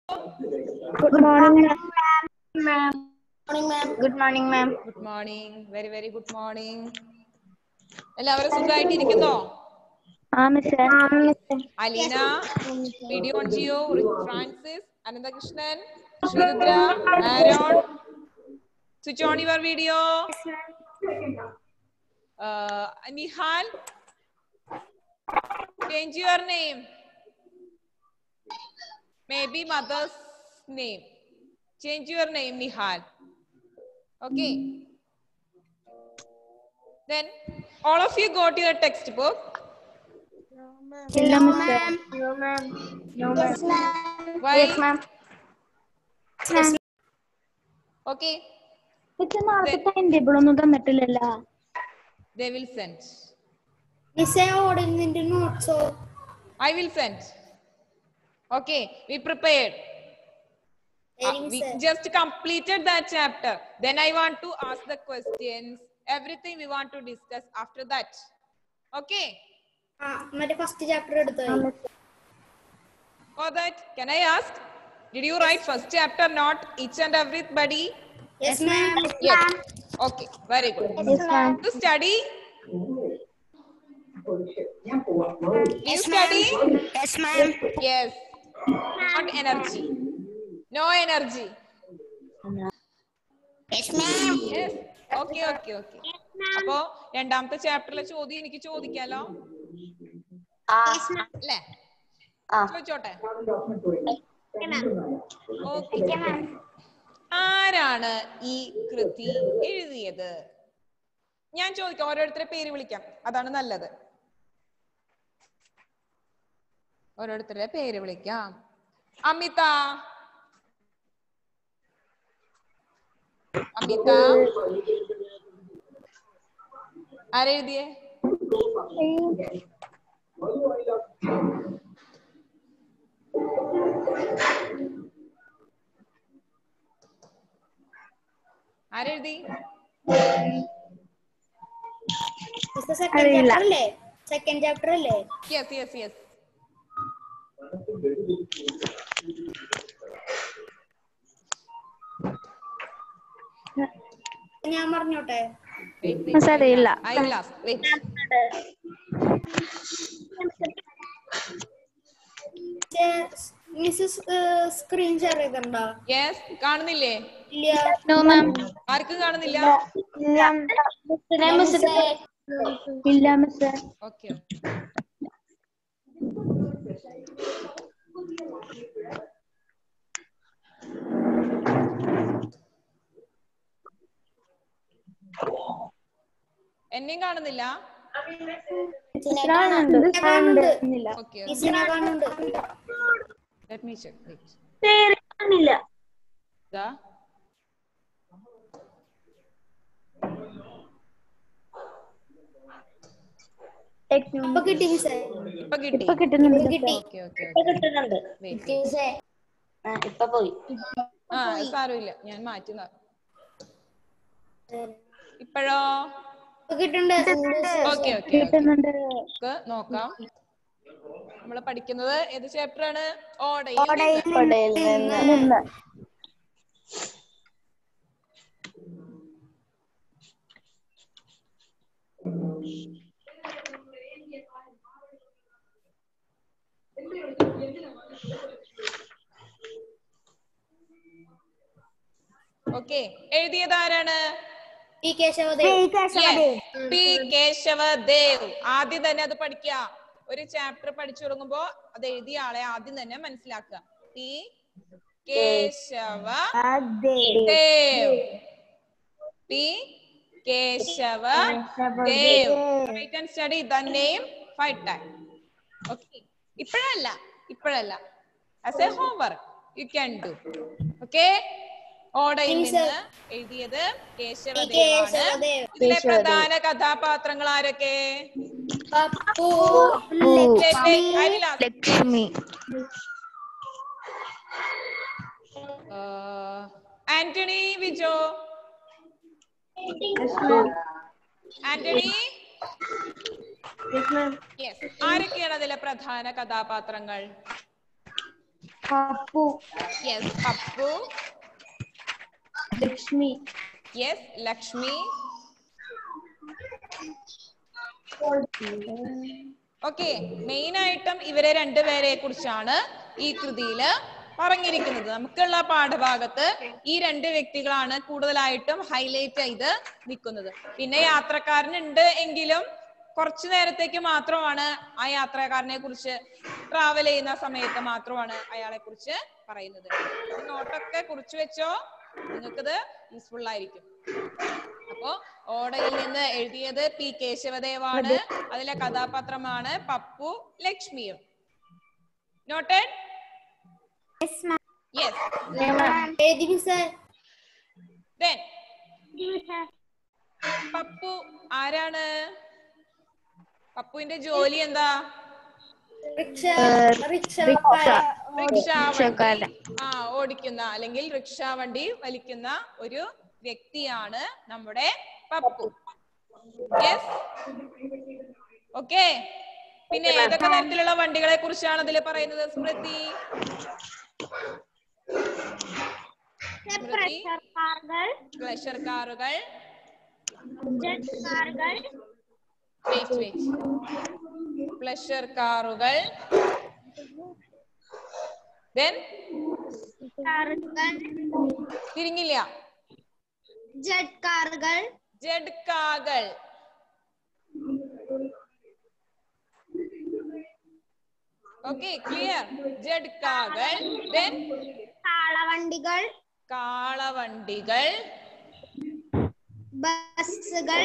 Good morning, ma'am. Good morning, ma'am. Good morning very very good morning എല്ലാവരും സുഖമായിട്ടിരിക്കുന്നോ Ah, Miss. Aleena video Jio Francis Ananthakrishnan Sreerudra Aaron switch on your video Nihal change your name maybe mother's name change your name Nihal okay then all of you go to your textbook Hello, Miss. No, ma'am. No, ma'am. why Yes, ma'am. okay Miss, നാളത്തെ time table ഒന്നും തന്നിട്ടില്ലല്ലോ they will send മിസ്സേ ഓടുന്നതിന്റെ നോട്ട്സോ i will send okay we prepared Uh, we just completed that chapter then i want to ask the questions everything we want to discuss after that okay ആ മറ്റേ first chapter എടുത്തോ for that can i ask did you write first chapter not each and everybody yes ma'am yes okay very good Yes, ma'am. to study you study yes ma'am yes not energy no energy yes ma'am yes okay okay okay അപ്പോ രണ്ടാമത്തെ ചാപ്റ്ററിലെ ചോദ്യം എനിക്ക് ചോദിക്കാലോ അല്ലേ ചോദിച്ചോട്ടെ okay ആരാണ് ഈ കൃതി എഴുതിയത് ഞാൻ ചോദിക്കാം ഓരോരുത്തരെ പേര് വിളിക്കാം അതാണ് നല്ലത് ഓരോരുത്തരുടെ പേര് വിളിക്കാം അമിത അമിത ആരെഴുതിയേ ആരെഴുതി സെക്കൻഡ് അറിയില്ല. ചാപ്റ്റർ അല്ലേ സെക്കൻഡ് ചാപ്റ്റർ അല്ലേ യെസ് യെസ് യെസ് ഞാൻ പറഞ്ഞോട്ടെ Miss, അറിയില്ല. I class wait misses screen share ചെയ്തിട്ടുണ്ടോ യെസ് കാണുന്നില്ലേ ഇല്ല No, ma'am. ആർക്കും കാണുന്നില്ല ഇല്ല മിസ് ഓക്കെ എന്നെയും കാണുന്നില്ല കാണുന്നുണ്ട് കാണുന്നുണ്ട്. ഓക്കെ മിസ്സിനെ കാണുന്നുണ്ട് ലെറ്റ് മീ ചെക്ക് വെയിറ്റ് പേര് കാണില്ല ദാ ഇപ്പൊ കിട്ടി മിസ്സേ ഇപ്പൊ കിട്ടി ഇപ്പൊ കിട്ടുന്നുണ്ട് കിട്ടി ഓക്കെ ഓക്കെ ഇപ്പൊ കിട്ടുന്നുണ്ട് വെയിറ്റ് മിസ്സേ ഇപ്പൊ പോയി ആ സാരമില്ല ഞാൻ മാറ്റി ന- ഇപ്പോഴോ ഇപ്പൊ കിട്ടുന്നുണ്ട് ഓക്കെ ഓക്കെ കിട്ടുന്നുണ്ട് നമുക്ക് നോക്കാം നമ്മൾ പഠിക്കുന്നത് ഏത് ചാപ്റ്റർ ആണ് ഓടയിൽ ഓടയിൽ നിന്ന്. നിന്ന് ഓക്കെ എഴുതിയത് ആരാണ് P Kesavadev Yes. P Kesavadev ആദ്യം തന്നെ അത് പഠിക്കുക ഒരു ചാപ്റ്റർ പഠിച്ചു തുടങ്ങുമ്പോ അത് എഴുതിയ ആളെ ആദ്യം തന്നെ മനസ്സിലാക്കുക P Kesava Dev P Kesava Dev right and study the name five time okay ഇപ്പോഴല്ല ഇപ്പോഴല്ല as a homework you can do okay ഓടയിൽ നിന്ന് എഴുതിയത് കേശവദേവാണ് കേശവദേവ് ഇതിലെ പ്രധാന കഥാപാത്രങ്ങൾ ആരൊക്കെ Pappu Lakshmi Antony Vijo Antony yes ആരൊക്കെയാണ് അതിലെ പ്രധാന കഥാപാത്രങ്ങൾ Pappu yes Pappu Lakshmi yes Lakshmi okay main ആയിട്ടും ഇവരെ രണ്ടുപേരെ കുറിച്ചാണ് ഈ കൃതിയില് പറഞ്ഞിരിക്കുന്നത് നമുക്കുള്ള പാഠഭാഗത്ത് ഈ രണ്ട് വ്യക്തികളാണ് കൂടുതലായിട്ടും ഹൈലൈറ്റ് ചെയ്ത് നിൽക്കുന്നത് പിന്നെ യാത്രക്കാരനുണ്ട് എങ്കിലും കുറച്ചു നേരത്തേക്ക് മാത്രമാണ് ആ യാത്രക്കാരനെ കുറിച്ച് ട്രാവൽ ചെയ്യുന്ന സമയത്ത് മാത്രമാണ് അയാളെ കുറിച്ച് പറയുന്നത് നോട്ടൊക്കെ കുറിച്ചു വെച്ചോ നിങ്ങൾക്കത് യൂസ്ഫുൾ ആയിരിക്കും അപ്പോ ഓടയിൽ നിന്ന് എഴുതിയത് പി കേശവദേവാണ് അതിലെ കഥാപാത്രമാണ് പപ്പു ലക്ഷ്മിയും നോട്ടഡ് യെസ് എഴുതി മിസ്സേ ദെൻ പപ്പു ആരാണ് പപ്പുവിന്റെ ജോലി എന്താ റിക്ഷ റിക്ഷ റിക്ഷ വണ്ടി ആ ഓടിക്കുന്ന അല്ലെങ്കിൽ റിക്ഷ വണ്ടി വലിക്കുന്ന ഒരു വ്യക്തിയാണ് നമ്മുടെ പപ്പു യെസ് ഓക്കെ പിന്നെ ഏതൊക്കെ തരത്തിലുള്ള വണ്ടികളെ കുറിച്ചാണ് അതിൽ പറയുന്നത് സ്മൃതി സ്മൃതി പ്ലഷർ കാറുകൾ വെയിറ്റ് വെയിറ്റ് പ്ലഷർ കാറുകൾ ദെൻ തിരിങ്ങില്ല ജെറ്റ് കാറുകൾ ജഡ്കാകൾ ഓക്കെ ക്ലിയർ ജഡ്കാകൾ ദെൻ കാളവണ്ടികൾ കാളവണ്ടികൾ ബസ്സുകൾ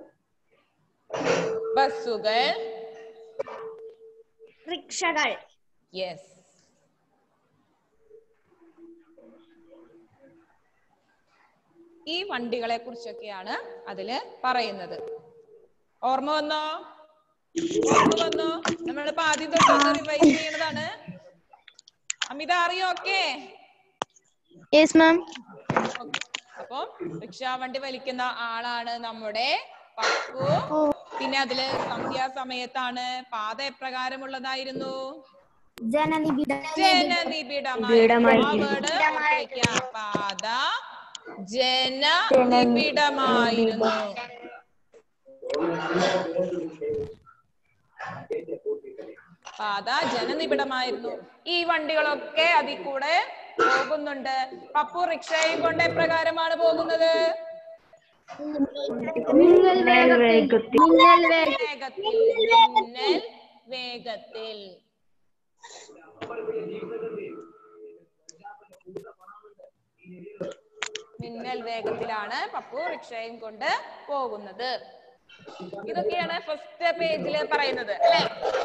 ബസ്സുകൾ റിക്ഷകൾ യെസ് ഈ വണ്ടികളെ കുറിച്ചൊക്കെയാണ് അതില് പറയുന്നത് ഓർമ്മ വന്നോ ഓർമ്മ വന്നോ നമ്മളിപ്പോ ആദ്യം തൊട്ട് റിവൈസ് ചെയ്യണതാണ് അമിത അറിയോ ഓക്കെ യെസ് മാം അപ്പൊ റിക്ഷാ വണ്ടി വലിക്കുന്ന ആളാണ് നമ്മുടെ പപ്പു പിന്നെ അതില് സന്ധ്യാസമയത്താണ് പാത എപ്രകാരമുള്ളതായിരുന്നു ജനനിബിഡ ജനനിബിഡമായി ആ വേർഡ് ഓർത്തിരിക്കുക. പാത ജനനിബിഡമായിരുന്നു പാത ജനനിബിഡമായിരുന്നു ഈ വണ്ടികളൊക്കെ അതിൽ കൂടെ പോകുന്നുണ്ട് പപ്പു റിക്ഷയും കൊണ്ട് എപ്രകാരമാണ് പോകുന്നത് വേഗത്തിൽ മിന്നൽ വേഗത്തിൽ മിന്നൽ വേഗത്തിലാണ് പപ്പു റിക്ഷയും കൊണ്ട് പോകുന്നത് ഇതൊക്കെയാണ് ഫസ്റ്റ് പേജില് പറയുന്നത് അല്ലെ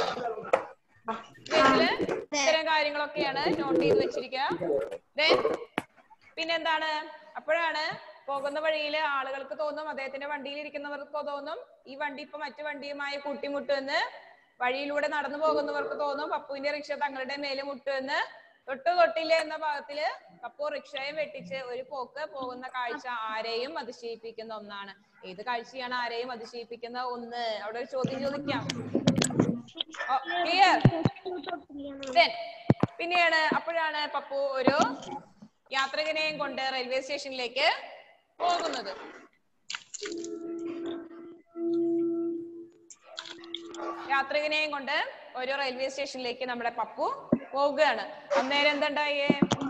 പേജില് ഇത്തരം കാര്യങ്ങളൊക്കെയാണ് നോട്ട് ചെയ്ത് വെച്ചിരിക്കുക Then പിന്നെന്താണ് അപ്പോഴാണ് പോകുന്ന വഴിയിൽ ആളുകൾക്ക് തോന്നും അദ്ദേഹത്തിന്റെ വണ്ടിയിൽ ഇരിക്കുന്നവർക്ക് തോന്നും ഈ വണ്ടി ഇപ്പൊ മറ്റു വണ്ടിയുമായി കൂട്ടിമുട്ടുമെന്ന് വഴിയിലൂടെ നടന്നു പോകുന്നവർക്ക് തോന്നും പപ്പുവിന്റെ റിക്ഷ തങ്ങളുടെ മേലെ മുട്ടുമെന്ന് തൊട്ടു തൊട്ടില്ല എന്ന ഭാഗത്തില് പപ്പു റിക്ഷയും വെട്ടിച്ച് ഒരു പോക്ക് പോകുന്ന കാഴ്ച ആരെയും അതിശയിപ്പിക്കുന്ന ഒന്നാണ് ഏത് കാഴ്ചയാണ് ആരെയും അതിശയിപ്പിക്കുന്ന ഒന്ന് അവിടെ ഒരു ചോദ്യം ചോദിക്കാം ക്ലിയർ പിന്നെയാണ് അപ്പോഴാണ് പപ്പു ഒരു യാത്രികനെയും കൊണ്ട് റെയിൽവേ സ്റ്റേഷനിലേക്ക് പോകുന്നത് യാത്രികനെയും കൊണ്ട് ഒരു റെയിൽവേ സ്റ്റേഷനിലേക്ക് നമ്മുടെ പപ്പു പോവുകയാണ് അന്നേരം എന്തുണ്ടായേ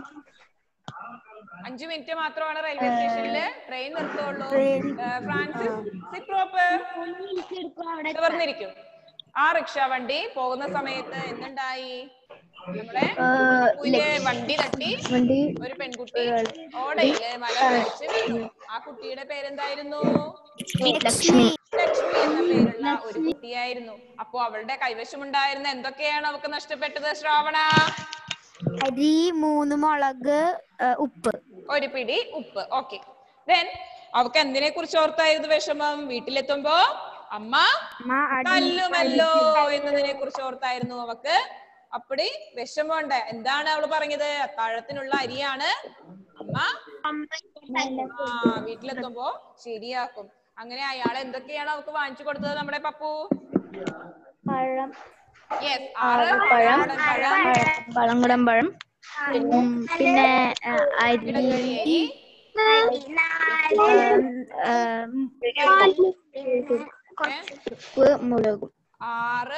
അഞ്ചു മിനിറ്റ് മാത്രമാണ് റെയിൽവേ സ്റ്റേഷനിൽ ട്രെയിൻ നിർത്തുള്ളൂ ഏഹ് ഫ്രാൻസിസ് സിറ്റ് പ്രോപ്പർ നിവർന്നിരിക്കും ആ റിക്ഷ വണ്ടി പോകുന്ന സമയത്ത് എന്തുണ്ടായി നമ്മുടെ പപ്പുവിന്റെ വണ്ടി തട്ടി വണ്ടി ഒരു പെൺകുട്ടി ഓടയില് മല പിടിച്ച് വീണു ആ കുട്ടിയുടെ പേരെന്തായിരുന്നു ലക്ഷ്മി ലക്ഷ്മി എന്ന പേരുള്ള ഒരു കുട്ടിയായിരുന്നു അപ്പോ അവളുടെ കൈവശമുണ്ടായിരുന്ന എന്തൊക്കെയാണ് അവൾക്ക് നഷ്ടപ്പെട്ടത് ശ്രാവണ അരി മൂന്ന് മുളക് ഉപ്പ് ഒരു പിടി ഉപ്പ് ഓക്കെ ദെൻ അവക്ക് എന്തിനെ കുറിച്ച് ഓർത്തായിരുന്നു വിഷമം വീട്ടിലെത്തുമ്പോ അമ്മ തല്ലുമല്ലോ എന്നതിനെ കുറിച്ച് ഓർത്തായിരുന്നു അവക്ക് അപ്പടി വിഷമമുണ്ട് എന്താണ് അവള് പറഞ്ഞത് അത്താഴത്തിനുള്ള അരിയാണ് അമ്മ ആ വീട്ടിലെത്തുമ്പോ ശരിയാക്കും അങ്ങനെ അയാൾ എന്തൊക്കെയാണ് അവക്ക് വാങ്ങിച്ചു കൊടുത്തത് നമ്മുടെ പപ്പു പഴം യെസ് ആറ് പഴം നാടൻ പഴം പഴം പഴം ഉം, പിന്നെ ആ, അരി ഇടതുവഴി ഉപ്പ് മുളകും ആറ്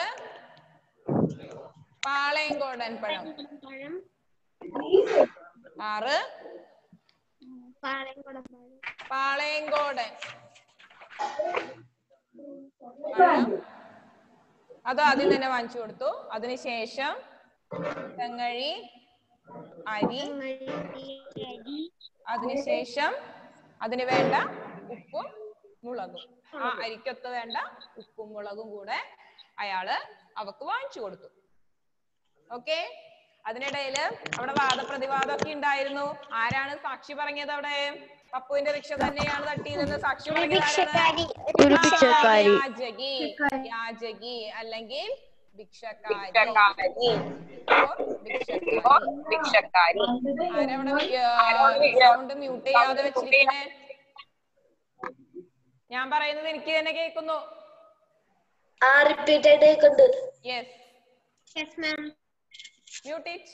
പാളയംകോടൻ പഴം ആറ് പാളയംകോടൻ പഴം അത് ആദ്യം തന്നെ വാങ്ങിച്ചു കൊടുത്തു അതിനുശേഷം തെങ്ങഴി അരി അതിനുശേഷം അതിന് വേണ്ട ഉപ്പും മുളകും ആ അരിക്കൊത്ത് വേണ്ട ഉപ്പും മുളകും കൂടെ അയാള് അവക്ക് വാങ്ങിച്ചു കൊടുത്തു ഓക്കെ അതിനിടയില് അവിടെ വാദപ്രതിവാദം ഒക്കെ ഉണ്ടായിരുന്നു ആരാണ് സാക്ഷി പറഞ്ഞത് അവിടെ പപ്പുവിന്റെ റിക്ഷ തന്നെയാണ് തട്ടിയതെന്ന് സാക്ഷി പറഞ്ഞത് ആരാണ്? ഒരു ആ, പിച്ചക്കാരി യാചകി യാചകി അല്ലെങ്കിൽ ഭിക്ഷക്കാരി or ഭിക്ഷക്കാരി ആരവിടെ സൗണ്ട് മ്യൂട്ട് ചെയ്യാതെ വെച്ചിരിക്കണേ ഞാൻ പറയുന്നത് എനിക്ക് തന്നെ കേൾക്കുന്നു ആ റിപ്പീറ്റ് ആയിട്ട് കേൾക്കുന്നുണ്ട് yes mute it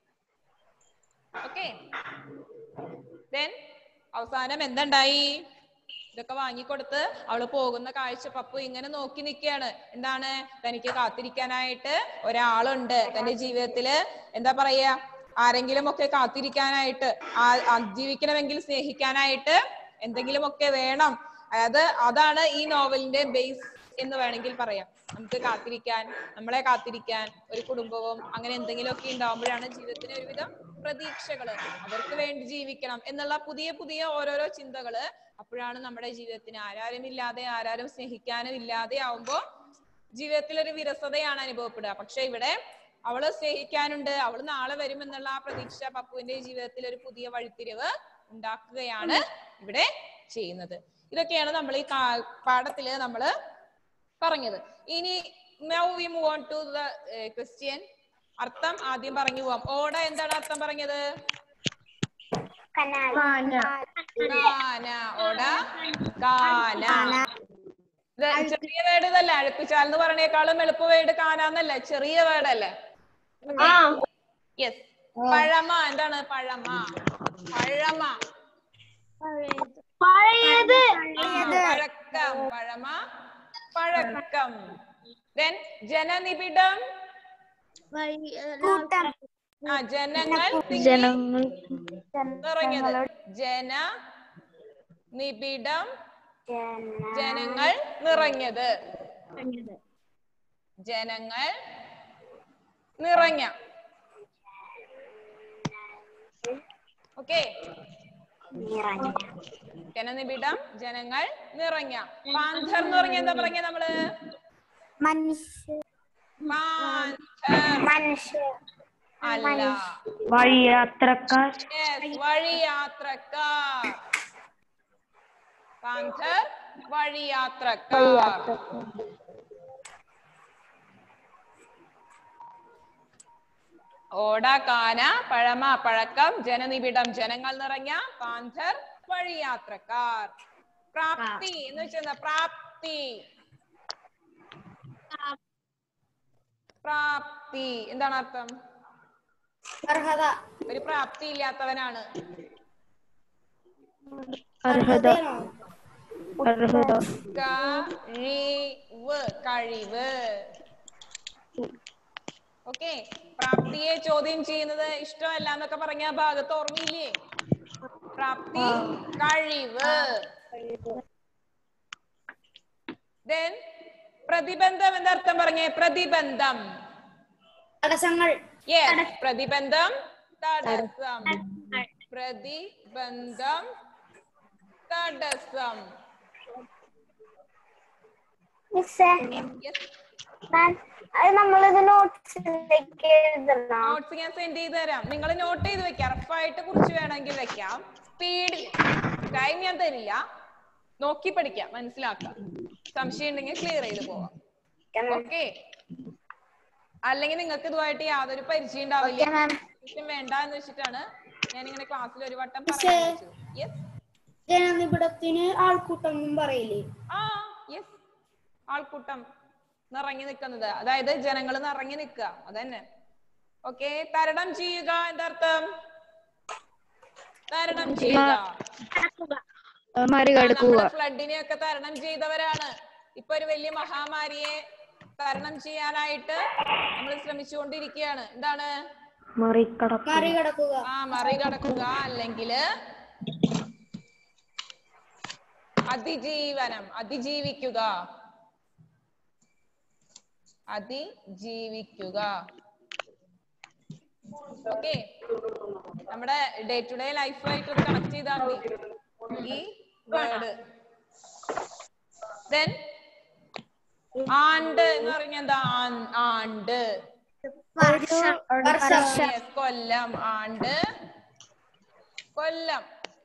okay then അവസാനം എന്തുണ്ടായി ഇതൊക്കെ വാങ്ങിക്കൊടുത്ത് അവള് പോകുന്ന കാഴ്ച പപ്പു ഇങ്ങനെ നോക്കി നിൽക്കുകയാണ് എന്താണ് തനിക്ക് കാത്തിരിക്കാനായിട്ട് ഒരാളുണ്ട് തന്റെ ജീവിതത്തില് എന്താ പറയാ ആരെങ്കിലും ഒക്കെ കാത്തിരിക്കാനായിട്ട് ആ- ആ ജീവിക്കണമെങ്കിൽ സ്നേഹിക്കാനായിട്ട് എന്തെങ്കിലും ഒക്കെ വേണം അതായത് അതാണ് ഈ നോവലിന്റെ ബേസ് എന്ന് വേണമെങ്കിൽ പറയാം നമുക്ക് കാത്തിരിക്കാൻ നമ്മളെ കാത്തിരിക്കാൻ ഒരു കുടുംബവും അങ്ങനെ എന്തെങ്കിലുമൊക്കെ ഉണ്ടാവുമ്പോഴാണ് ജീവിതത്തിന് ഒരുവിധം പ്രതീക്ഷകള് അവർക്ക് വേണ്ടി ജീവിക്കണം എന്നുള്ള പുതിയ പുതിയ ഓരോരോ ചിന്തകള് അപ്പോഴാണ് നമ്മുടെ ജീവിതത്തിന് ആരാരും ഇല്ലാതെ ആരാരും സ്നേഹിക്കാനും ഇല്ലാതെ ആവുമ്പോ ജീവിതത്തിൽ ഒരു വിരസതയാണ് അനുഭവപ്പെടുക പക്ഷെ ഇവിടെ അവള് സ്നേഹിക്കാനുണ്ട് അവള് നാളെ വരും എന്നുള്ള ആ പ്രതീക്ഷ പപ്പുവിന്റെ ജീവിതത്തിൽ ഒരു പുതിയ വഴിത്തിരിവ് ഉണ്ടാക്കുകയാണ് ഇവിടെ ചെയ്യുന്നത് ഇതൊക്കെയാണ് നമ്മൾ ഈ കാ- പാഠത്തില് നമ്മള് പറഞ്ഞത് ഇനി now we move on to the uh, question അർത്ഥം ആദ്യം പറഞ്ഞു പോവാം ഓട എന്താണ് അർത്ഥം പറഞ്ഞത് കാന ഓട കാന ഇത് ചെറിയ വേർഡ് ഇതല്ല അഴുപ്പിച്ചാൽ എന്ന് പറയണേക്കാളും എളുപ്പ വേർഡ് കാനാന്നല്ല ചെറിയ വേർഡ് അല്ലേ യെസ് പഴമ എന്താണ് പഴമ പഴമ ആ, പഴക്കം പഴമ പഴക്കം ദെൻ ജനനിബിഡം ആ ജനങ്ങൾ തിങ്ങി ജനങ്ങൾ നിറഞ്ഞത് ജന നിബിഡം ജനങ്ങൾ നിറഞ്ഞത് ജനങ്ങൾ നിറഞ്ഞ ഓക്കെ ജനനിബിഡം ജനങ്ങൾ നിറഞ്ഞ പാന്തർ എന്ന് പറഞ്ഞ എന്താ പറഞ്ഞ നമ്മള് മനുഷ്യ പാന്തർ മനുഷ്യ അല്ല വഴിയാത്രക്കാർ Yes, വഴിയാത്രക്കാർ പാന്തർ വഴിയാത്രക്കാർ ഓട കാന പഴമ പഴക്കം ജനനിബിഡം ജനങ്ങൾ നിറഞ്ഞ പാന്തർ വഴിയാത്രക്കാർ പ്രാപ്തി എന്ന് വെച്ചാൽ പ്രാപ്തി പ്രാപ്തി എന്താണ് അർത്ഥം അർഹത ഒരു പ്രാപ്തി ഇല്ലാത്തവനാണ് അർഹത അർഹത കഴിവ് കഴിവ് ഓക്കെ പ്രാപ്തിയെ ചോദ്യം ചെയ്യുന്നത് ഇഷ്ടമല്ല എന്നൊക്കെ പറഞ്ഞ ആ ഭാഗത്ത് ഓർമ്മയില്ലേ പ്രാപ്തി കഴിവ് ദെൻ പ്രതിബന്ധം എന്താ അർത്ഥം പറഞ്ഞേ പ്രതിബന്ധം തടസ്സങ്ങൾ യെസ് പ്രതിബന്ധം തടസ്സം പ്രതിബന്ധം തടസ്സം Yes. അത് നമ്മളിത് നോട്ട്സിലേക്ക് എഴുതണം നോട്ട്സ് ഞാൻ സെൻഡ് ചെയ്ത് തരാം നിങ്ങൾ നോട്ട് ചെയ്ത് വെക്കാം റഫായിട്ട് കുറിച്ച് വേണമെങ്കിൽ വെക്കാം സ്പീഡിൽ ടൈം ഞാൻ തരില്ല നോക്കി പഠിക്കാം മനസ്സിലാക്കാം സംശയം ഉണ്ടെങ്കിൽ ക്ലിയർ ചെയ്ത് പോവാം ഓക്കെ അല്ലെങ്കിൽ നിങ്ങൾക്ക് ഇതുമായിട്ട് യാതൊരു പരിചയം ഉണ്ടാവില്ല പരിചയം വേണ്ട എന്ന് വെച്ചിട്ടാണ് ഞാൻ ഇങ്ങനെ ക്ലാസ്സിൽ ഒരു വട്ടം പറയാൻ യെസ് ജനനിബിഡത്തിന് ആൾക്കൂട്ടം എന്നും പറയില്ലേ ആ യെസ് ആൾക്കൂട്ടം നിറഞ്ഞു നിൽക്കുന്നത് അതായത് ജനങ്ങൾ നിറഞ്ഞു നിൽക്കുക അതന്നെ ഓക്കെ തരണം ചെയ്യുക എന്താർത്ഥം തരണം ചെയ്യുക മറികടക്കുക ഫ്ലഡിനെ ഒക്കെ തരണം ചെയ്തവരാണ് ഇപ്പൊ ഒരു വലിയ മഹാമാരിയെ തരണം ചെയ്യാനായിട്ട് നമ്മൾ ശ്രമിച്ചുകൊണ്ടിരിക്കുകയാണ് എന്താണ് മറികടക്കുക മറികടക്കുക ആ മറികടക്കുക അല്ലെങ്കിൽ അതിജീവനം അതിജീവിക്കുക അതിജീവിക്കുക ഓക്കെ നമ്മുടെ ഡേ ടു ഡേ ലൈഫായിട്ട് കണക്ട് ചെയ്താൽ മതി ഈ വേർഡ് ദെൻ ആണ്ട് എന്ന് പറഞ്ഞ എന്താ ആൺ- ആണ്ട് വർഷം Yes, കൊല്ലം ആണ്ട് കൊല്ലം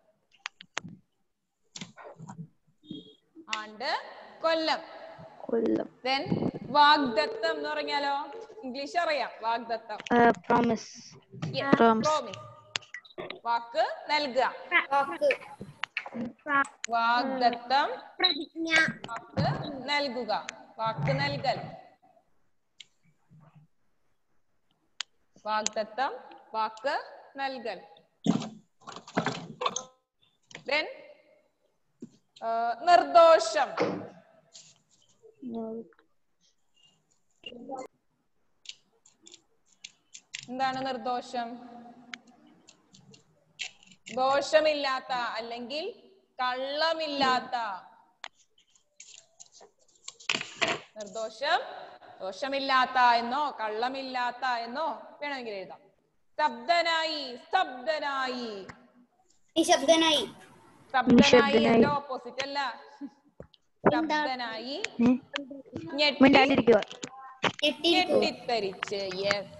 ആണ്ട് കൊല്ലം കൊല്ലം ദെൻ വാഗ്ദത്തം എന്ന് പറഞ്ഞാലോ ഇംഗ്ലീഷ് അറിയാം വാഗ്ദത്തം പ്രോമിസ് Yes, Promise. promise. വാക്ക് നൽകുക വാക്ക് വാഗ്ദത്തം പ്രതിജ്ഞ വാക്ക് നൽകുക വാക്ക് നൽകൽ വാഗ്ദത്തം വാക്ക് നൽകൽ ദെൻ നിർദോഷം എന്താണ് നിർദോഷം ദോഷമില്ലാത്ത അല്ലെങ്കിൽ കള്ളമില്ലാത്ത നിർദോഷം ദോഷമില്ലാത്ത എന്നോ കള്ളമില്ലാത്ത എന്നോ വേണമെങ്കിൽ എഴുതാം സ്തബ്ധനായി സ്തബ്ധനായി നിശബ്ദനായി സ്തബ്ധനായി നിശബ്ദനായി. എന്റെ ഓപ്പോസിറ്റ് അല്ല സ്തബ്ധനായി ഞെട്ടി മിണ്ടാതിരിക്കുക ഞെട്ടിയിരിക്കുക ഞെട്ടിത്തരിച്ച് യെസ്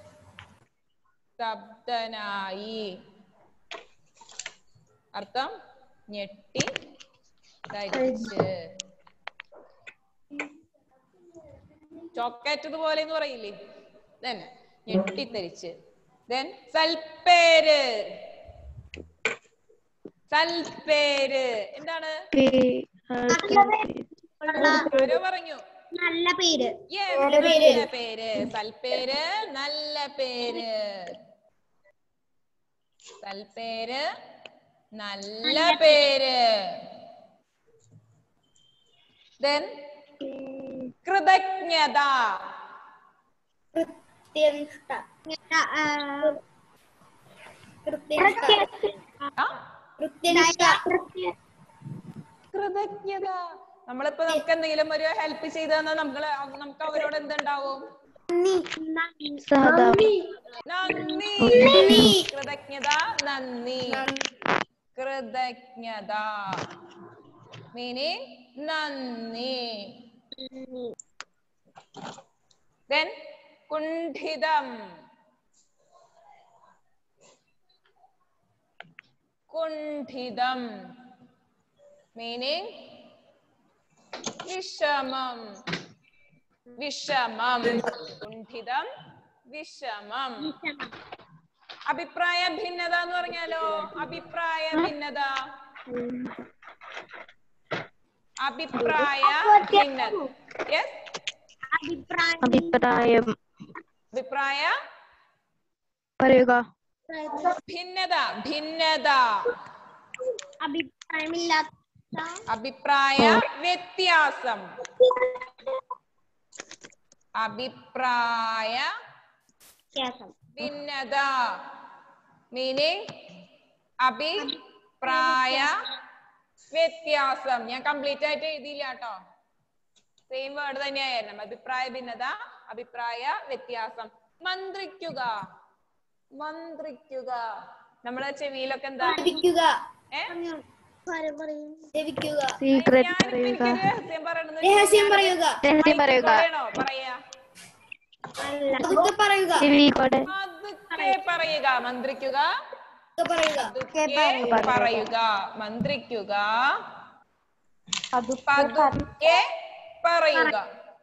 സ്തബ്ധനായി അർത്ഥം ഞെട്ടി തരിച്ച് ചോക്കേറ്റത് പോലെ എന്ന് പറയില്ലേ തന്നെ ഞെട്ടിത്തരിച്ച് ദെൻ സൽപ്പേര് സൽപ്പേര് എന്താണ് ആരോ പറഞ്ഞു നല്ല പേര് Yes, നല്ല പേര്. നല്ല പേര് സൽപ്പേര് നല്ല പേര് സൽപ്പേര് നല്ല പേര് ദെൻ കൃതജ്ഞത കൃത്യനിഷ്ഠ കൃത്യനിഷ്ഠ ആ? കൃത്യനിഷ്ഠ കൃതജ്ഞത നമ്മളിപ്പോ നമുക്ക് എന്തെങ്കിലും ഒരു ഹെൽപ്പ് ചെയ്തു തന്നാൽ നമ്മള് നമുക്ക് അവരോട് എന്തുണ്ടാവും സഹതാപം നന്ദി കൃതജ്ഞത നന്ദി കൃതജ്ഞത മീനിങ് നന്ദി ദെൻ കുണ്ഠിതം കുണ്ഠിതം മീനിങ് വിഷമം വിഷമം കുണ്ഠിതം വിഷമം അഭിപ്രായ ഭിന്നത എന്ന് പറഞ്ഞാലോ അഭിപ്രായ ഭിന്നത അഭിപ്രായ ഭിന്നത യെസ് അഭിപ്രായം അഭിപ്രായ പറയുക ഭിന്നത ഭിന്നത അഭിപ്രായമില്ലാത്ത അഭിപ്രായ വ്യത്യാസം അഭിപ്രായ വ്യത്യാസം ഭിന്നത മീനിങ് അഭിപ്രായ വ്യത്യാസം ഞാൻ കംപ്ലീറ്റ് ആയിട്ട് എഴുതിയില്ല കേട്ടോ സെയിം വേർഡ് തന്നെയായിരുന്നു അഭിപ്രായ ഭിന്നത അഭിപ്രായ വ്യത്യാസം മന്ത്രിക്കുക മന്ത്രിക്കുക നമ്മളെ ചെവിയിലൊക്കെ എന്താ ജപിക്കുക ഏ ജപിക്കുക സീക്രട്ട് ഞാനിപ്പോ പറയുക എനിക്കൊരു രഹസ്യം പറയണമെന്ന് രഹസ്യം വെച്ചാൽ പറയുക രഹസ്യം പറയുക പറയണോ പറയാ അതൊക്കെ പറയുക ചെവി കൂടെ പതുക്കെ പറയുക മന്ത്രിക്കുക അതൊക്കെ പറയുക പതുക്കെ പറയുക മന്ത്രിക്കുക പതുക്കെ പറയുക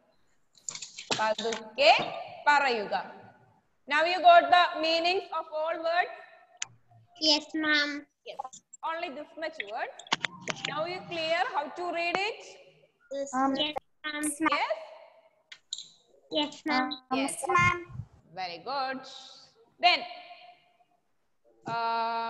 പതുക്കെ പറയുക Now you got the meanings of all words. Yes, ma'am. Yes. Only this much word. Now you clear how to read it. Yes, ma'am. Yes. Yes, ma'am. Yes. ma'am. Very good. then um,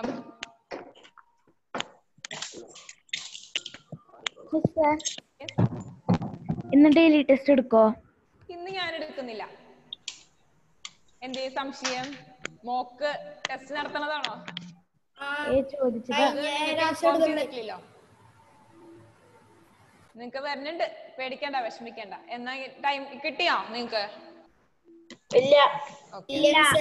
ഇന്ന് daily test എടുക്കോ ഇന്ന് ഞാൻ എടുക്കുന്നില്ല എന്തേ സംശയം mock test നടത്തണതാണോ ഏ ചോദിച്ചതാ അത് നിങ്ങൾക്ക് inform ചെയ്തിട്ടില്ലല്ലോ നിങ്ങക്ക് വരുന്നുണ്ട് പേടിക്കണ്ട വിഷമിക്കണ്ട എന്നാ ടൈം കിട്ടിയോ നിങ്ങക്ക് ഇല്ല ഓക്കെ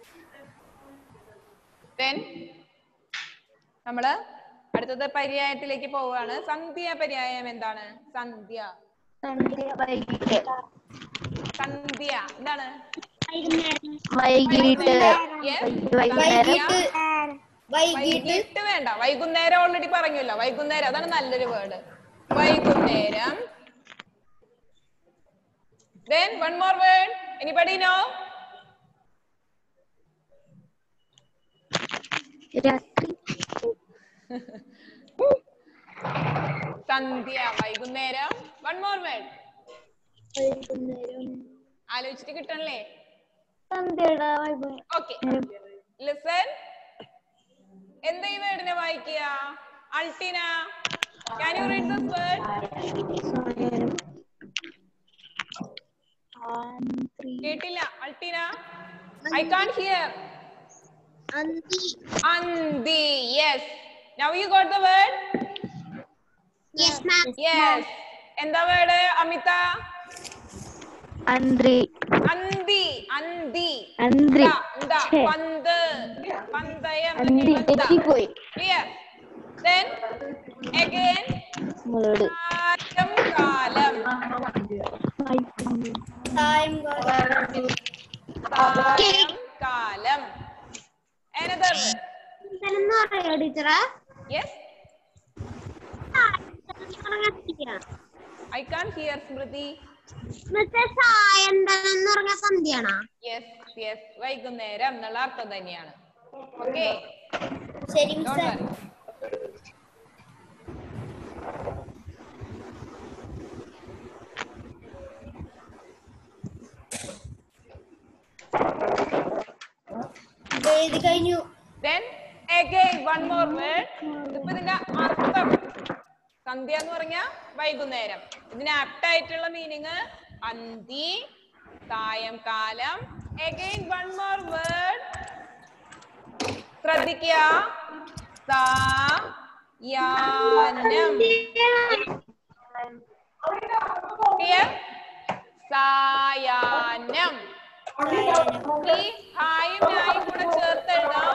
then നമ്മള് അടുത്തത് പര്യായത്തിലേക്ക് പോവുകയാണ് സന്ധ്യ പര്യായം എന്താണ് സന്ധ്യ വൈകിട്ട് സന്ധ്യ എന്താണ് വൈകിട്ട് Yes, വൈകുന്നേരം സന്ധ്യ. വൈകിട്ട് വേണ്ട വൈകുന്നേരം ഓൾറെഡി പറഞ്ഞല്ലോ വൈകുന്നേരം അതാണ് നല്ലൊരു വേർഡ് വൈകുന്നേരം then one more word anybody know രാത്രി സന്ധ്യ വൈകുന്നേരം one more word വൈകുന്നേരം ആലോചിച്ചിട്ട് കിട്ടണല്ലേ സന്ധ്യയുടെ വൈകുന്നേരം ഓക്കെ ലിസൺ എന്താ ഈ വേർഡിനെ വായിക്കുക Altina can you read this word സായാഹ്നം രാത്രി കേട്ടില്ല അൾട്ടിന ഐ കാൺ ഹിയർ അന്തി yes now you got the word yes ma'am yes എന്താ വേർഡ് അമിത അന്ത്രി അന്തി അന്തി അന്ത്രി ദാ, എന്താ ഛേ. പന്ത് പന്തയം അന്ത്രി തെറ്റിപ്പോയി ക്ലിയർ then again നിങ്ങളോട് സായംകാലം സായംകാലം another എന്താണെന്ന് പറയോ ടീച്ചറെ yes i can't hear smriti മറ്റേ സായന്തനം എന്ന് പറഞ്ഞ സന്ധ്യയാണോ yes yes വൈകുന്നേരം എന്നുള്ള അർത്ഥം തന്നെയാണ് ഓക്കെ ശരി Don't worry. എഴുതി കഴിഞ്ഞു then again one more word ഇതിപ്പോ ഇതിന്റെ അർത്ഥം സന്ധ്യ എന്ന് പറഞ്ഞ വൈകുന്നേരം ഇതിന് ആപ്റ്റ് ആയിട്ടുള്ള മീനിങ് അന്തി സായംകാലം again one more word ശ്രദ്ധിക്കുക സായാഹ്നം Clear? സായാഹ്നം ഈ ഹായും ഞായും കൂടെ ചേർത്ത് എഴുതാം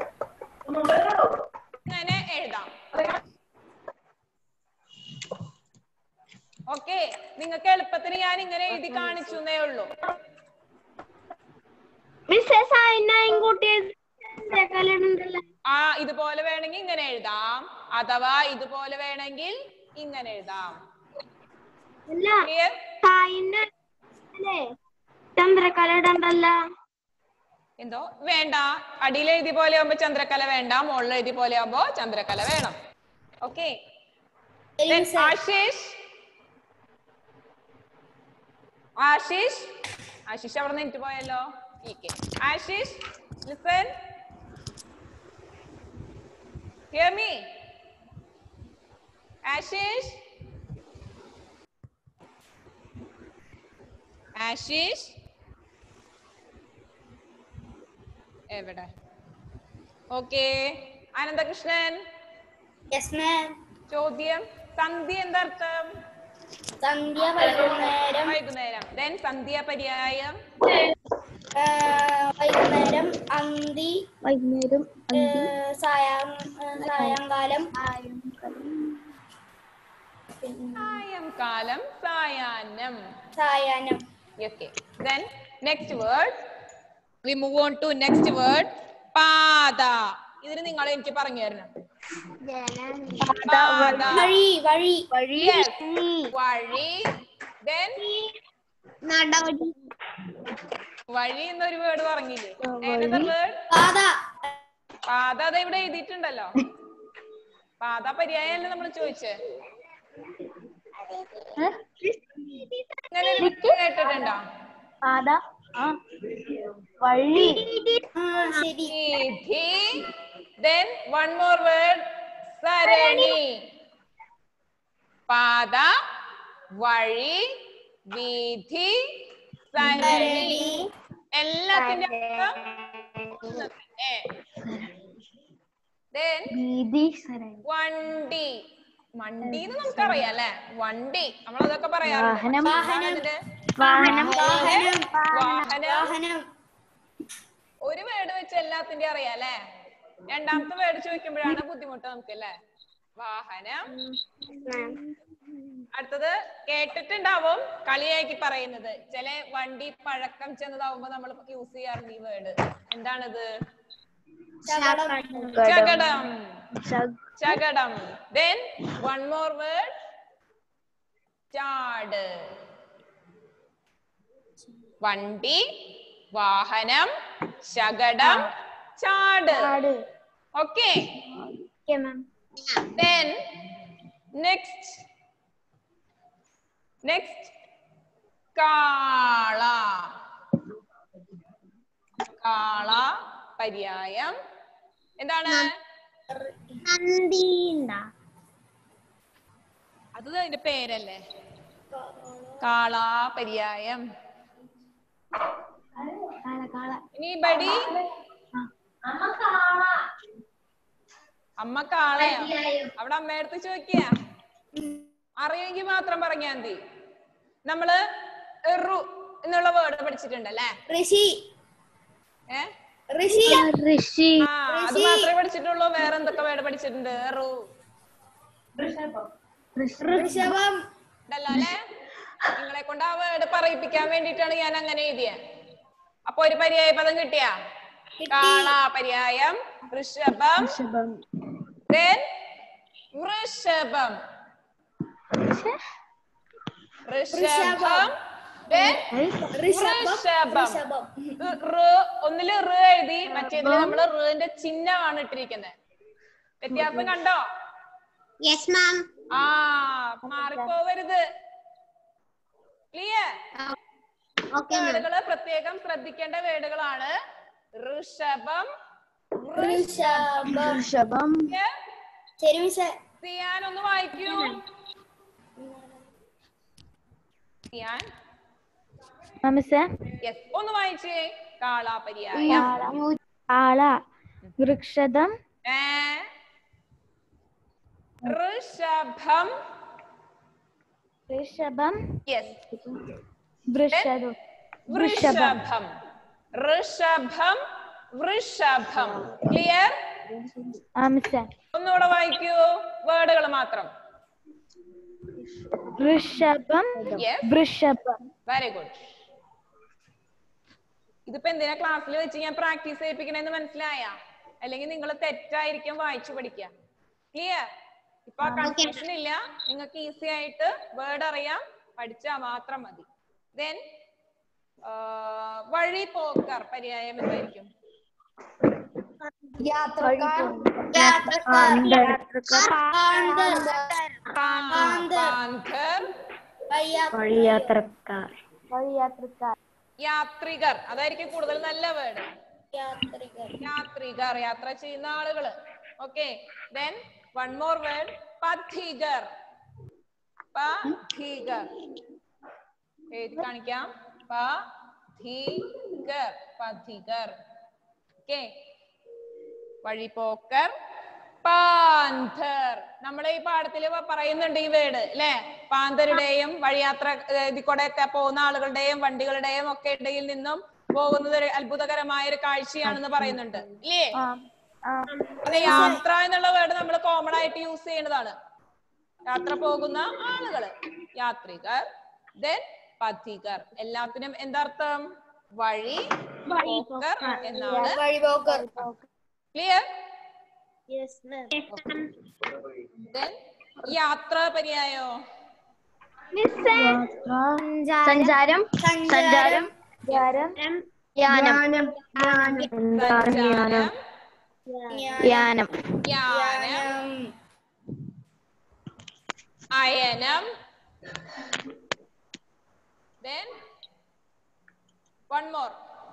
ഇങ്ങനെ എഴുതാം ഓക്കെ നിങ്ങൾക്ക് എളുപ്പത്തിന് ഞാൻ ഇങ്ങനെ എഴുതി കാണിച്ചു എന്നേ ഉള്ളൂ മിസ്സസ് ആയിനായും കൂട്ടി ഉണ്ടല്ലോ ആ ഇതുപോലെ വേണമെങ്കിൽ ഇങ്ങനെ എഴുതാം അഥവാ ഇതുപോലെ വേണമെങ്കിൽ ഇങ്ങനെ എഴുതാം അല്ല ക്ലിയർ സായിന്റെ അല്ലേ ചന്ദ്രക്കല ഇടണ്ടല്ല എന്തോ വേണ്ട അടിയിൽ എഴുതി പോലെ ആവുമ്പോ ചന്ദ്രക്കല വേണ്ട മുകളിൽ എഴുതി പോലെ ആവുമ്പോ ചന്ദ്രക്കല വേണം ഓക്കെ ആശിഷ് ആശിഷ് ആശിഷ് അവിടെ നിന്ന് പോയല്ലോ ഇക്കെ Ashish listen hear me Ashish Ashish എവിടെ ഓക്കെ ആനന്ദകൃഷ്ണൻ യെസ് മാം ചോദ്യം സന്ധ്യ എന്താ അർത്ഥം സന്ധ്യ വൈകുന്നേരം വൈകുന്നേരം ദെൻ സന്ധ്യ പര്യായം ആ, വൈകുന്നേരം അന്തി വൈകുന്നേരം ഏ, സായം ഏ, സായങ്കാലം പിന്നെ സായംകാലം സായാഹ്നം സായാഹ്നം okay then next word we move on to next word പാത ഇതിന് നിങ്ങൾ എനിക്ക് പറഞ്ഞു തരണം പാത വഴി വഴി Yes. വഴി ദെൻ നടവഴി വഴി എന്നൊരു വേർഡ് പറഞ്ഞില്ലേ ഏതൊക്കെ വേർഡ് പാത പാത അത് ഇവിടെ എഴുതിയിട്ടുണ്ടല്ലോ പാത പര്യായല്ലേ നമ്മൾ ചോദിച്ചേ ഇങ്ങനെ ഒരു word കേട്ടിട്ടുണ്ടോ പാത ആ വഴി ശരി വീഥി then one more word സരണി പാത വഴി വീഥി സരണി എല്ലാത്തിന്റെ അർത്ഥം ഏ then വീതി സരണി വണ്ടി വണ്ടി എന്ന് നമുക്കറിയാം അല്ലെ വണ്ടി നമ്മളതൊക്കെ പറയാറുണ്ട് വാഹനം. പക്ഷെ എന്താണ് അതിന്റെ വാഹനം വാഹനം വാഹനം ഒരു വേർഡ് വെച്ച് എല്ലാത്തിന്റെയും അറിയാം അല്ലെ രണ്ടാമത്തെ വേർഡ് ചോദിക്കുമ്പോഴാണ് ബുദ്ധിമുട്ട് നമുക്ക് അല്ലെ വാഹനം അടുത്തത് കേട്ടിട്ടുണ്ടാവും കളിയാക്കി പറയുന്നത് ചില വണ്ടി പഴക്കം ചെന്നതാവുമ്പോ നമ്മൾ യൂസ് ചെയ്യാറുണ്ട് ഈ വേർഡ് എന്താണത് ചകടം ചഗ് ചകടം then one more word ചാട് വണ്ടി വാഹനം ശകടം ചാട് ആട് okay okay ma'am then next next കാള കാള പര്യായം എന്താണ് നന്ദിണ്ട അത് അതിന്റെ പേരല്ലേ കാള പര്യായം കാള കാള ഇനി ബടി അമ്മ കാളയോ അവിടെ അമ്മയടുത്ത് ചോദിക്കുക അറിയുമെങ്കിൽ മാത്രം പറഞ്ഞാ മതി നമ്മള് എറു എന്നുള്ള വേർഡ് പഠിച്ചിട്ടുണ്ടല്ലേ ഋഷി ഏ ഋഷി ഋഷി ആ അത് മാത്രമേ പഠിച്ചിട്ടുള്ളൂ വേറെ എന്തൊക്കെ വേർഡ് പഠിച്ചിട്ടുണ്ട് എറു ഋഷഭം ഉണ്ടല്ലോ അല്ലെ നിങ്ങളെ കൊണ്ട് ആ വേർഡ് പറയിപ്പിക്കാൻ വേണ്ടിയിട്ടാണ് ഞാൻ അങ്ങനെ എഴുതിയത് അപ്പൊ ഒരു പര്യായ പദം കിട്ടിയാ കാള പര്യായം ഋഷഭം ഋഷഭം then വൃഷഭം ഋഷഭം then വൃഷഭം റ് ഒന്നില് റ് എഴുതി മറ്റേതില് നമ്മള് റിന്റെ ചിഹ്നമാണ് ഇട്ടിരിക്കുന്നത് വ്യത്യാസം കണ്ടോ യെസ് മാം ആ മാറിപ്പോവരുത് ക്ലിയർ ഓക്കെ മാം വേർഡുകള് പ്രത്യേകം ശ്രദ്ധിക്കേണ്ട വേർഡുകളാണ് ഋഷഭം ഋഷഭം ശരി മിസ് സിയാൻ ഒന്ന് വായിക്കൂ സിയാൻ നമസ്തേ യെസ് ഒന്ന് വായിച്ചേ കാളാപര്യായം കാള വൃക്ഷതം ഏ ഋഷഭം ഋഷഭം യെസ് വൃഷഭം വൃഷഭം ഋഷഭം വൃഷഭം ക്ലിയർ നമസ്തേ ഒന്നുകൂടെ വായിക്കൂ വേർഡുകൾ മാത്രം ഋഷഭം യെസ് വൃഷഭം വെരി ഗുഡ് ഇതിപ്പോ എന്തിനാ ക്ലാസ്സിൽ വെച്ച് ഞാൻ പ്രാക്ടീസ് ചെയ്യിപ്പിക്കണെന്ന് മനസ്സിലായ അല്ലെങ്കിൽ നിങ്ങൾ തെറ്റായിരിക്കും വായിച്ചു പഠിക്കുക ക്ലിയർ ഇപ്പൊ കൺഫ്യൂഷൻ ഇല്ല നിങ്ങൾക്ക് ഈസി ആയിട്ട് വേർഡ് അറിയാം പഠിച്ചാ മാത്രം മതി ദെൻ വഴി പോക്കർ പര്യായം എന്തായിരിക്കും പാന്തർ വഴിയാത്രക്കാർ വഴിയാത്രക്കാർ യാത്രികർ അതായിരിക്കും കൂടുതൽ നല്ല വേർഡ് യാത്രികർ യാത്ര ചെയ്യുന്ന ആളുകള് okay then one more word പഥികർ പഥികർ എഴുതി കാണിക്കാം പഥികർ പഥികർ ഓക്കെ വഴിപോക്കർ പാന്തർ നമ്മളെ ഈ പാഠത്തിൽ പറയുന്നുണ്ട് ഈ വേർഡ് അല്ലെ പാന്തരുടെയും വഴിയാത്ര ഏർ ഇതിൽ കൂടെ ഒക്കെ പോകുന്ന ആളുകളുടെയും വണ്ടികളുടെയും ഒക്കെ ഇടയിൽ നിന്നും പോകുന്നത് ഒരു അത്ഭുതകരമായ ഒരു കാഴ്ചയാണെന്ന് പറയുന്നുണ്ട് ഇല്ലേ അതെ യാത്ര എന്നുള്ള വേർഡ് നമ്മൾ കോമൺ ആയിട്ട് യൂസ് ചെയ്യുന്നതാണ് യാത്ര പോകുന്ന ആളുകള് യാത്രികർ ദെൻ പഥികർ എല്ലാത്തിനും എന്താർത്ഥം വഴി പോക്കർ എന്നാണ് വഴിപോക്കർ ക്ലിയർ യെസ് മാം ദെൻ യാത്ര പര്യായോ സഞ്ചാരം സഞ്ചാരം യാനം എന്താണ് യാനം യാനം യാനം അയനം ദെൻ വൺ മോർ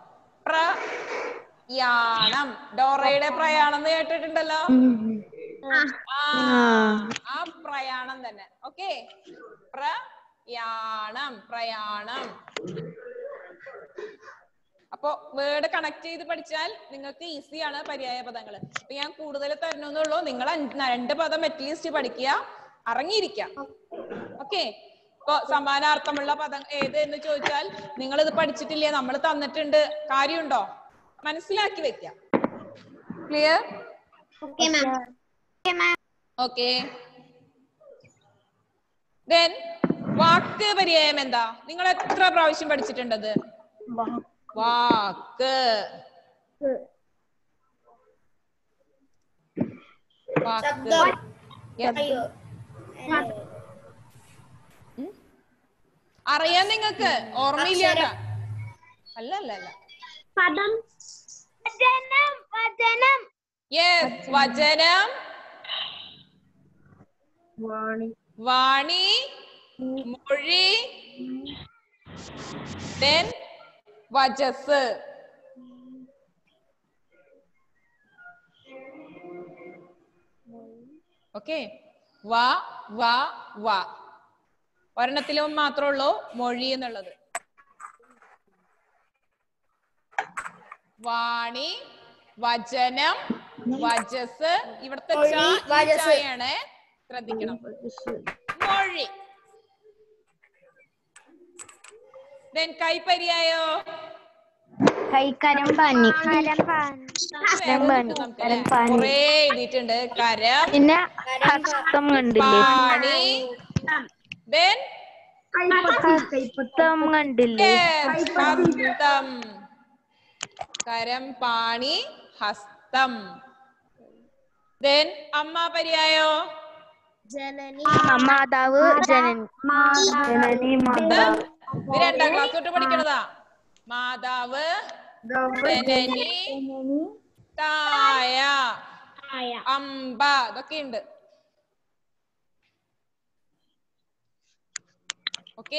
പ്രയാണം ഡോറയുടെ പ്രയാണം എന്ന് കേട്ടിട്ടുണ്ടല്ലോ ആ ആ പ്രയാണം തന്നെ ഓക്കെ പ്രയാണം പ്രയാണം അപ്പൊ വേർഡ് കണക്ട് ചെയ്ത് പഠിച്ചാൽ നിങ്ങൾക്ക് ഈസിയാണ് പര്യായ പദങ്ങൾ അപ്പൊ ഞാൻ കൂടുതൽ തരണമെന്നുള്ളൂ നിങ്ങൾ അഞ്ച് രണ്ട് പദം അറ്റ്ലീസ്റ്റ് പഠിക്കുക ഇറങ്ങിയിരിക്കുക ഓക്കെ ഇപ്പൊ സമാനാർത്ഥമുള്ള പദം ഏത് എന്ന് ചോദിച്ചാൽ നിങ്ങൾ ഇത് പഠിച്ചിട്ടില്ലേ നമ്മൾ തന്നിട്ടുണ്ട് കാര്യമുണ്ടോ മനസ്സിലാക്കി വെക്ക clear okay ma'am okay then വാക്ക് പര്യായം എന്താ നിങ്ങൾ എത്ര പ്രാവശ്യം പഠിച്ചിട്ടുണ്ടത് വാക്ക് വാക്ക് Yes. ഉം? അറിയാം നിങ്ങക്ക് ഓർമ്മയില്ല അല്ല അല്ല അല്ല പദം വചനം വചനം യെസ് വചനം വാണി മൊഴി then വജസ് ഓക്കെ വ വ വ ഒരെണ്ണത്തിലും മാത്രമേ ഉള്ളൂ മൊഴി എന്നുള്ളത് വാണി വചനം വജസ് ഇവിടുത്തെ ച ഈ ചായാണ് ശ്രദ്ധിക്കണം മൊഴി ദെൻ കൈപ്പരിയായോ കൈക്കരം പാനി കരം പാനി കരം പാനി കൊറേ എഴുതിയിട്ടുണ്ട് കരം പിന്നെ ഹസ്തം കണ്ടില്ലേ പാണി ദെൻ ഹസ്തം കണ്ടില്ലേ ഹസ്തം കരം പാണി ഹസ്തം ദെൻ അമ്മ പര്യായോ ആ, മാതാവ് ജനനി ജനനി മാതാവ് ഇത് രണ്ടാം ക്ലാസ് തൊട്ട് പഠിക്കണതാ മാതാവ് ജനനി തായ അമ്പ ഇതൊക്കെ ഉണ്ട് ഓക്കെ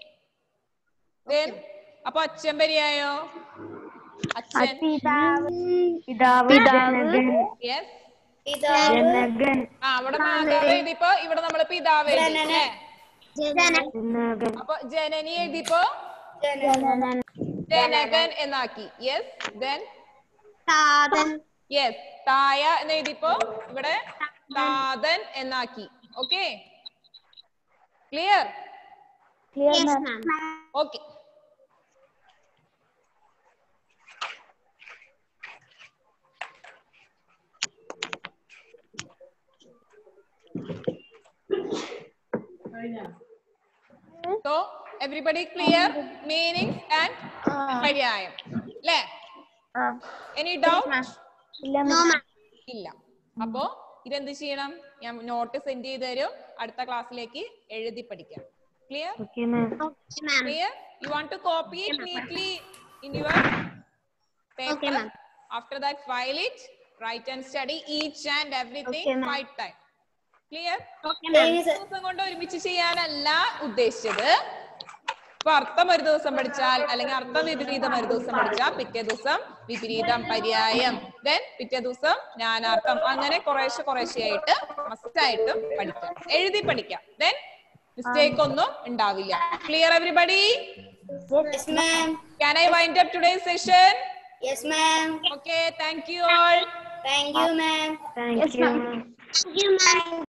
അപ്പൊ അച്ഛൻ പര്യായോ അച്ഛൻ പിതാവ് പിതാവ് ജനകൻ യെസ് ജനകൻ ആ അവിടെ മാതാവ് എഴുതിയപ്പോ ഇവിടെ നമ്മള് പിതാവ് എഴുതി അല്ലേ ജനകൻ അപ്പൊ ജനനി എഴുതിയപ്പോ ജനകൻ എന്നാക്കി യെസ് ദെൻ സാധൻ യെസ് തായ എന്ന് എഴുതിയപ്പോ ഇവിടെ താതൻ എന്നാക്കി okay clear yes ma'am okay So, everybody clear meanings and പര്യായം അല്ലേ എനി ഡൗട്ട് നോ മാം ഇല്ല അപ്പോ ഇതെന്ത് ചെയ്യണം ഞാൻ നോട്ട് സെൻഡ് ചെയ്ത് തരും അടുത്ത ക്ലാസ്സിലേക്ക് എഴുതി പഠിക്കാം clear okay ma'am okay ma'am clear you want to copy it neatly in your paper Okay, ma'am. after that file it write and study each and everything Okay, ma'am. five time clear okay ma'am ദിവസം കൊണ്ട് ഒരുമിച്ച് ചെയ്യാനല്ല ഉദ്ദേശിച്ചത് ഇപ്പൊ അർത്ഥം ഒരു ദിവസം പഠിച്ചാൽ അല്ലെങ്കിൽ അർത്ഥം വിപരീതം ഒരു ദിവസം പഠിച്ചാൽ പിറ്റേ ദിവസം വിപരീതം പര്യായം ദെൻ പിറ്റേ ദിവസം ജ്ഞാനാർത്ഥം അങ്ങനെ കുറേശ്ശെ കുറേശ്ശെ ആയിട്ട് മസ്റ്റ് ആയിട്ടും പഠിക്കാം എഴുതി പഠിക്കാം ദെൻ മിസ്റ്റേക്ക് ഒന്നും ഉണ്ടാവില്ല clear everybody Yes, ma'am. Can I wind up today's session? Yes, ma'am. Okay, thank you all. Thank you, ma'am. Thank you ma'am Thank you, ma'am.